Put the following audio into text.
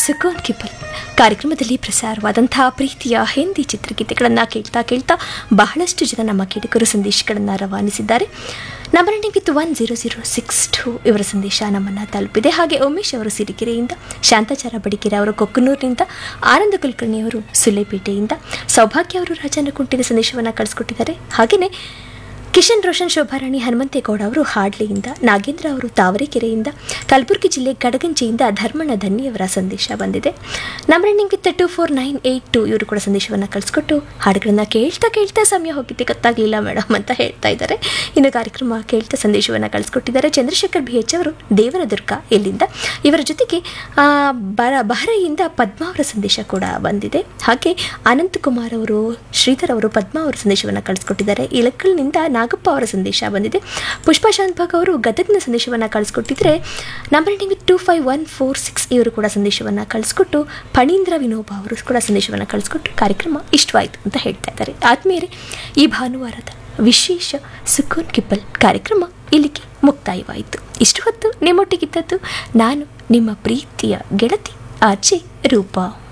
ಸುಕೋನ್ ಕಿಪಲ್ ಕಾರ್ಯಕ್ರಮದಲ್ಲಿ ಪ್ರಸಾರವಾದಂತಹ ಪ್ರೀತಿಯ ಹಿಂದಿ ಚಿತ್ರಗೀತೆಗಳನ್ನು ಕೇಳ್ತಾ ಕೇಳ್ತಾ ಬಹಳಷ್ಟು ಜನ ನಮ್ಮ ಕೇಳಿಕರು ಸಂದೇಶಗಳನ್ನು ರವಾನಿಸಿದ್ದಾರೆ number ending with one zero zero six two ಇವರ ಸಂದೇಶ ನಮ್ಮನ್ನು ತಲುಪಿದೆ ಹಾಗೆ ಉಮೇಶ್ ಅವರು ಸಿರಿಗೆರೆಯಿಂದ ಶಾಂತಾಚಾರ ಬಡಿಗೆರೆ ಅವರು ಕೊಕ್ಕನೂರಿನಿಂದ ಆನಂದ ಕುಲಕರ್ಣಿ ಅವರು ಸುಲೇಪೇಟೆಯಿಂದ ಸೌಭಾಗ್ಯ ಅವರು ರಾಜನಕುಂಟಿನ ಸಂದೇಶವನ್ನು ಕಳಿಸ್ಕೊಟ್ಟಿದ್ದಾರೆ ಹಾಗೆಯೇ ಕಿಶನ್ ರೋಷನ್ ಶೋಭಾರಾಣಿ ಹನುಮಂತೇಗೌಡ ಅವರು ಹಾಡ್ಲಿಯಿಂದ ನಾಗೇಂದ್ರ ಅವರು ತಾವರೆಕೆರೆಯಿಂದ ಕಲಬುರಗಿ ಜಿಲ್ಲೆ ಗಡಗಂಚಿಯಿಂದ ಧರ್ಮಣ್ಣ ಧನ್ಯವರ ಸಂದೇಶ ಬಂದಿದೆ number ending with two four nine eight two ಇವರು ಕೂಡ ಸಂದೇಶವನ್ನು ಕಳಿಸ್ಕೊಟ್ಟು ಹಾಡುಗಳನ್ನ ಕೇಳ್ತಾ ಕೇಳ್ತಾ ಸಮಯ ಹೋಗಿದ್ದೆ ಗೊತ್ತಾಗಲಿಲ್ಲ ಮೇಡಮ್ ಅಂತ ಹೇಳ್ತಾ ಇದ್ದಾರೆ ಇನ್ನು ಕಾರ್ಯಕ್ರಮ ಕೇಳ್ತಾ ಸಂದೇಶವನ್ನು ಕಳಿಸ್ಕೊಟ್ಟಿದ್ದಾರೆ ಚಂದ್ರಶೇಖರ್ ಬಿ ಎಚ್ ಅವರು ದೇವರದುರ್ಗ ಇಲ್ಲಿಂದ ಇವರ ಜೊತೆಗೆ ಆ, ಬರ ಬಹರೆಯಿಂದ ಪದ್ಮ ಅವರ ಸಂದೇಶ ಕೂಡ ಬಂದಿದೆ ಹಾಗೆ ಅನಂತಕುಮಾರ್ ಅವರು ಶ್ರೀಧರ್ ಅವರು ಪದ್ಮ ಅವರ ಸಂದೇಶವನ್ನು ಕಳಿಸ್ಕೊಟ್ಟಿದ್ದಾರೆ ಇಳಕಲ್ನಿಂದ ನಾಗಪ್ಪ ಅವರ ಸಂದೇಶ ಬಂದಿದೆ ಪುಷ್ಪಾ ಶಾಂತಭಾಗ್ ಅವರು ಗದಗ್ನ ಸಂದೇಶವನ್ನು ಕಳಿಸ್ಕೊಟ್ಟಿದ್ರೆ number ending with two five one four six ಇವರು ಕೂಡ ಸಂದೇಶವನ್ನು ಕಳಿಸ್ಕೊಟ್ಟು ಫಣೀಂದ್ರ ವಿನೋಬ ಅವರು ಕೂಡ ಸಂದೇಶವನ್ನು ಕಳಿಸ್ಕೊಟ್ಟು ಕಾರ್ಯಕ್ರಮ ಇಷ್ಟವಾಯಿತು ಅಂತ ಹೇಳ್ತಾ ಇದ್ದಾರೆ ಆದ್ಮೇಲೆ ಈ ಭಾನುವಾರದ ವಿಶೇಷ ಸುಕೂನ್ ಕಿಪ್ಪಲ್ ಕಾರ್ಯಕ್ರಮ ಇಲ್ಲಿಗೆ ಮುಕ್ತಾಯವಾಯಿತು ಇಷ್ಟು ಹೊತ್ತು ನಿಮ್ಮೊಟ್ಟಿಗಿದ್ದದ್ದು ನಾನು ನಿಮ್ಮ ಪ್ರೀತಿಯ ಗೆಳತಿ ಆಚೆ ರೂಪಾ